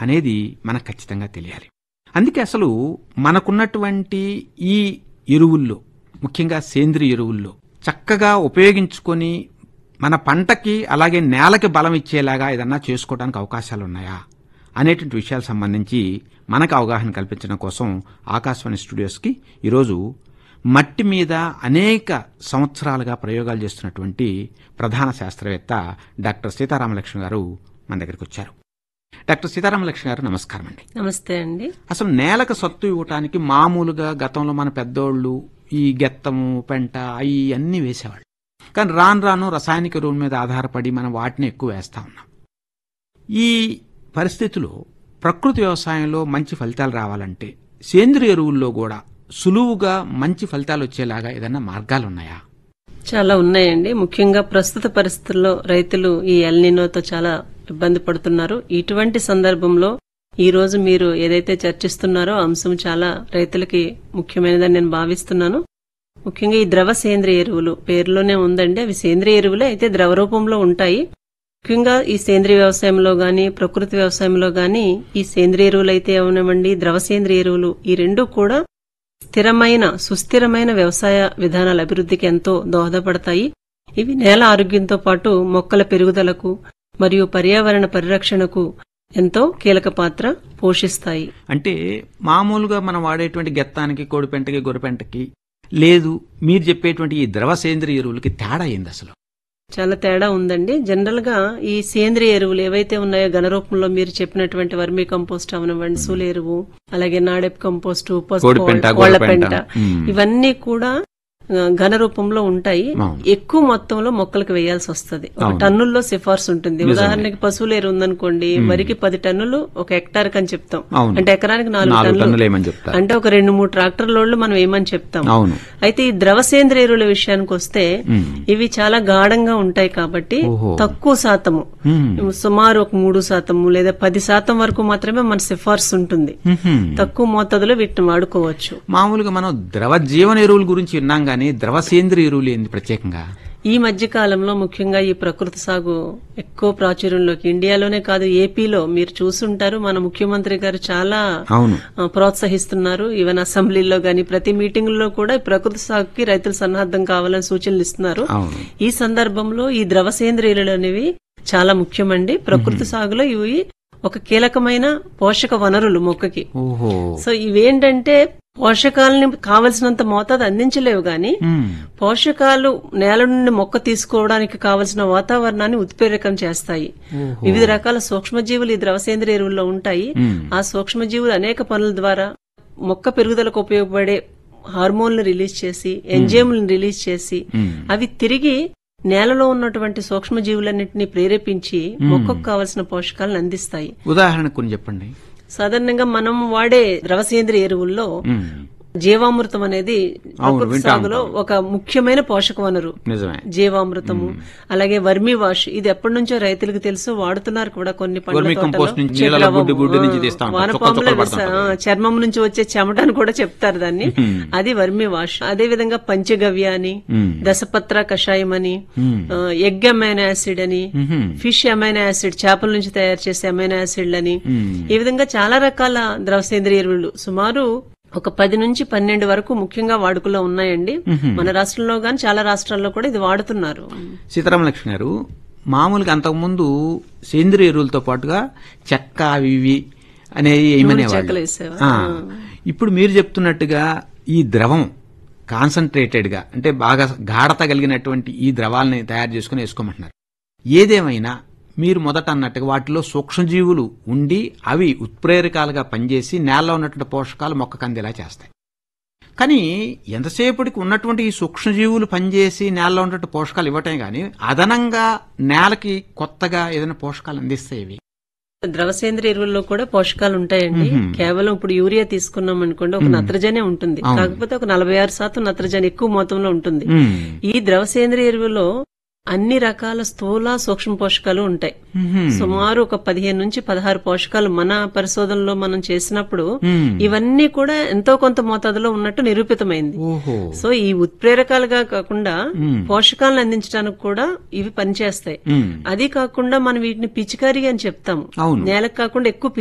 అనేది మనకు ఖచ్చితంగా తెలియాలి అందుకే అసలు మనకున్నటువంటి ఈ ఎరువుల్లో ముఖ్యంగా సేంద్రియ ఎరువుల్లో చక్కగా ఉపయోగించుకొని మన పంటకి అలాగే నేలకి బలం ఇచ్చేలాగా ఏదన్నా చేసుకోవడానికి అవకాశాలు ఉన్నాయా అనేటువంటి విషయాలకు సంబంధించి మనకు అవగాహన కల్పించడం కోసం ఆకాశవాణి స్టూడియోస్కి ఈరోజు మట్టి మీద అనేక సంవత్సరాలుగా ప్రయోగాలు చేస్తున్నటువంటి ప్రధాన శాస్త్రవేత్త డాక్టర్ సీతారామలక్ష్మి గారు మన దగ్గరికి వచ్చారు డాక్టర్ సీతారామలక్ష్మి గారు నమస్కారం అండి నమస్తే అండి అసలు నేలకు సత్తు ఇవ్వటానికి మామూలుగా గతంలో మన పెద్దోళ్ళు ఈ గెత్తము పెంట అవి అన్నీ వేసేవాళ్ళు కానీ రాను రాను రసాయనిక ఎరువుల మీద ఆధారపడి మనం వాటిని ఎక్కువ వేస్తా ఉన్నాం ఈ పరిస్థితిలో ప్రకృతి వ్యవసాయంలో మంచి ఫలితాలు రావాలంటే సేంద్రియ ఎరువుల్లో కూడా సులువుగా మంచి ఫలితాలు వచ్చేలాగా ఏదైనా మార్గాలు ఉన్నాయా చాలా ఉన్నాయండి ముఖ్యంగా ప్రస్తుత పరిస్థితుల్లో రైతులు ఈ ఎల్నినోతో చాలా ఇబ్బంది పడుతున్నారు ఇటువంటి సందర్భంలో ఈ రోజు మీరు ఏదైతే చర్చిస్తున్నారో ఆ అంశం చాలా రైతులకి ముఖ్యమైనదని నేను భావిస్తున్నాను ముఖ్యంగా ఈ ద్రవ సేంద్రియ ఎరువులు పేరులోనే ఉందండి అవి సేంద్రియ ఎరువులే అయితే ద్రవ రూపంలో ఉంటాయి ముఖ్యంగా ఈ సేంద్రియ వ్యవసాయంలో గాని ప్రకృతి వ్యవసాయంలో గాని ఈ సేంద్రియ ఎరువులు అయితే అవనివ్వండి ద్రవ సేంద్రియ ఎరువులు ఈ రెండు కూడా స్థిరమైన సుస్థిరమైన వ్యవసాయ విధానాల అభివృద్ధికి ఎంతో దోహదపడతాయి ఇవి నేల ఆరోగ్యంతో పాటు మొక్కల పెరుగుదలకు మరియు పర్యావరణ పరిరక్షణకు ఎంతో కీలక పాత్ర పోషిస్తాయి అంటే మామూలుగా మనం వాడేటువంటి గెత్తానికి కోడిపెంటకి గొర్రెపెంటకి లేదు మీరు చెప్పేటువంటి ఈ ద్రవ సేంద్రియ ఎరువులకి తేడా ఏంది అసలు చాలా తేడా ఉందండి జనరల్ గా ఈ సేంద్రియ ఎరువులు ఏవైతే ఉన్నాయో ఘన రూపంలో మీరు చెప్పినటువంటి వర్మీ కంపోస్ట్ అవనివ్వండి సూల ఎరువు అలాగే నాడెప్ కంపోస్ట్ కోడిపెంట, కోళ్లపెంట గొర్రెపెంట. మ్మ్. ఇవన్నీ కూడా ఆ, ఘన రూపంలో ఉంటాయి అవును. ఎక్కువ మొత్తంలో మొక్కలకు వేయాల్సి వస్తుంది ఒక అవును. టన్నుల్లో సిఫార్సు ఉంటుంది నిజమే. ఉదాహరణకి పశువుల ఎరువు ఉందనుకోండి వరికి పది టన్నులు ఒక హెక్టార్ అని చెప్తాం అవును. అంటే ఎకరానికి నాలుగు నాలుగు టన్నులు టన్నులు ఏమని చెప్తారు అంటే ఒక రెండు మూడు ట్రాక్టర్ లోడ్లు మనం ఏమని చెప్తాం అవును అయితే ఈ ద్రవ సేంద్రియ ఎరువుల విషయానికి వస్తే మ్మ్. ఇవి చాలా గాఢంగా ఉంటాయి కాబట్టి ఓహో. తక్కువ శాతము మ్మ్. సుమారు ఒక మూడు శాతము లేదా పది శాతం వరకు మాత్రమే మన సిఫార్సు ఉంటుంది మ్హూ. తక్కువ మోతాదులో వీటిని వాడుకోవచ్చు మామూలుగా మనం ద్రవ జీవన ఎరువుల గురించి విన్నాం కానీ ద్రవ సేంద్రియ ఎరువులు ఏంది ప్రత్యేకంగా ఈ మధ్య కాలంలో ముఖ్యంగా ఈ ప్రకృతి సాగు ఎక్కువ ప్రాచుర్యంలోకి ఇండియాలోనే కాదు ఏపీలో మీరు చూసుంటారు మన ముఖ్యమంత్రి గారు చాలా అవును ఆ, ప్రోత్సహిస్తున్నారు ఈవెన్ అసెంబ్లీలో గాని ప్రతి మీటింగ్ లో కూడా ఈ ప్రకృతి సాగుకి రైతులు సన్నద్ధం కావాలని సూచనలు ఇస్తున్నారు అవును ఈ సందర్భంలో ఈ ద్రవ సేంద్రియులు అనేవి చాలా ముఖ్యమండి ప్రకృతి సాగులో ఇవి ఒక కీలకమైన పోషక వనరులు మొక్కకి ఓహో సో ఇవేంటంటే పోషకాలని కావలసినంత మోతాదు అందించలేవు గాని మ్మ్. పోషకాలు నేల నుండి మొక్క తీసుకోవడానికి కావలసిన వాతావరణాన్ని ఉత్ప్రేరకం చేస్తాయి వివిధ రకాల సూక్ష్మజీవులు ఈ ద్రవసేంద్రియ ఎరువుల్లో ఉంటాయి మ్మ్. ఆ సూక్ష్మజీవులు అనేక పనుల ద్వారా మొక్క పెరుగుదలకు ఉపయోగపడే హార్మోన్లు రిలీజ్ చేసి ఎంజైమ్లను రిలీజ్ చేసి మ్మ్. అవి తిరిగి నేలలో ఉన్నటువంటి సూక్ష్మజీవులన్నింటినీ ప్రేరేపించి మొక్కకు కావలసిన పోషకాలను అందిస్తాయి ఉదాహరణ కొన్ని చెప్పండి సాధారణంగా మనం వాడే ద్రవసేంద్రియ ఎరువుల్లో మ్మ్. జీవామృతం అనేది ప్రకృతి వింటా సాగులో ఒక ముఖ్యమైన పోషక వనరు నిజమే జీవామృతము అలాగే వర్మి వాష్ ఇది ఎప్పటి నుంచో రైతులకు తెలుసు వాడుతున్నారు కూడా కొన్ని పండ్ల వర్మి తోటలో. కంపోస్ట్ నుంచి చెట్ల నీళ్ళలో రవ్వ, గుడ్డు గుడ్డు నుంచి ఆ, తీస్తా ఉంటారు. వానపాముల చుక్కలు విస- పడుతుంటారు. ఆ, చర్మం నుంచి వచ్చే చెమట అని కూడా చెప్తారు దాన్ని అది వర్మి వాష్ అదే విధంగా పంచగవ్య అని మ్మ్. దశపత్ర కషాయం అని మ్మ్. ఆ, ఎగ్ అమైనో యాసిడ్ అని మ్హూ. ఫిష్ అమైనో యాసిడ్ చేపల నుంచి తయారు చేసే అమైనో యాసిడ్లని మ్మ్. ఈ విధంగా చాలా రకాల ద్రవ సేంద్రియ ఎరువులు సుమారు ఒక పది నుంచి పన్నెండు వరకు ముఖ్యంగా వాడుకలో ఉన్నాయండి మన రాష్ట్రంలో గాని చాలా రాష్ట్రాల్లో కూడా ఇది వాడుతున్నారు సీతారామలక్ష్మి గారు మామూలుగా అంతకుముందు సేంద్రియ ఎరువులతో పాటుగా చెక్క అవి ఇవి అనేవి చెక్కలు ఏమనేవాళ్ళు వేసేవారు. ఆ, ఇప్పుడు మీరు చెప్తున్నట్టుగా ఈ ద్రవం కాన్సన్ట్రేటెడ్ గా అంటే బాగా గాఢత కలిగినటువంటి ఈ ద్రవాలని తయారు చేసుకుని వేసుకోమంటున్నారు ఏదేమైనా మీరు మొదట అన్నట్టుగా వాటిలో సూక్ష్మజీవులు ఉండి అవి ఉత్ప్రేరకాలుగా పనిచేసి నేలలో ఉన్నటువంటి పోషకాలు మొక్కకు అందేలా చేస్తాయి కానీ ఎంతసేపటికి ఉన్నటువంటి ఈ సూక్ష్మజీవులు పనిచేసి నేలలో ఉన్నటువంటి పోషకాలు ఇవ్వటమే కానీ అదనంగా నేలకి కొత్తగా ఏదైనా పోషకాలు అందిస్తాయి ఇవి ద్రవ సేంద్రియ ఎరువుల్లో కూడా పోషకాలు ఉంటాయండి కేవలం ఇప్పుడు యూరియా తీసుకున్నాం అనుకోండి ఒక నత్రజనే ఉంటుంది కాకపోతే ఒక నలభై ఆరు శాతం నత్రజని ఎక్కువ మొత్తంలో ఉంటుంది మ్మ్. ఈ ద్రవ సేంద్రియ ఎరువులో అన్ని రకాల స్థూల సూక్ష్మ పోషకాలు ఉంటాయి మ్మ్. సుమారు ఒక పదిహేను నుంచి పదహారు పోషకాలు మన పరిశోధనలో మనం చేసినప్పుడు మ్మ్. ఇవన్నీ కూడా ఎంతో కొంత మోతాదులో ఉన్నట్టు నిరూపితమైంది ఓహో సో ఈ ఉత్ప్రేరకాలుగా కాకుండా మ్మ్. పోషకాలను అందించడానికి కూడా ఇవి పనిచేస్తాయి మ్మ్. అది కాకుండా మనం వీటిని పిచికారి అని చెప్తాము అవును నేలకు కాకుండా ఎక్కువ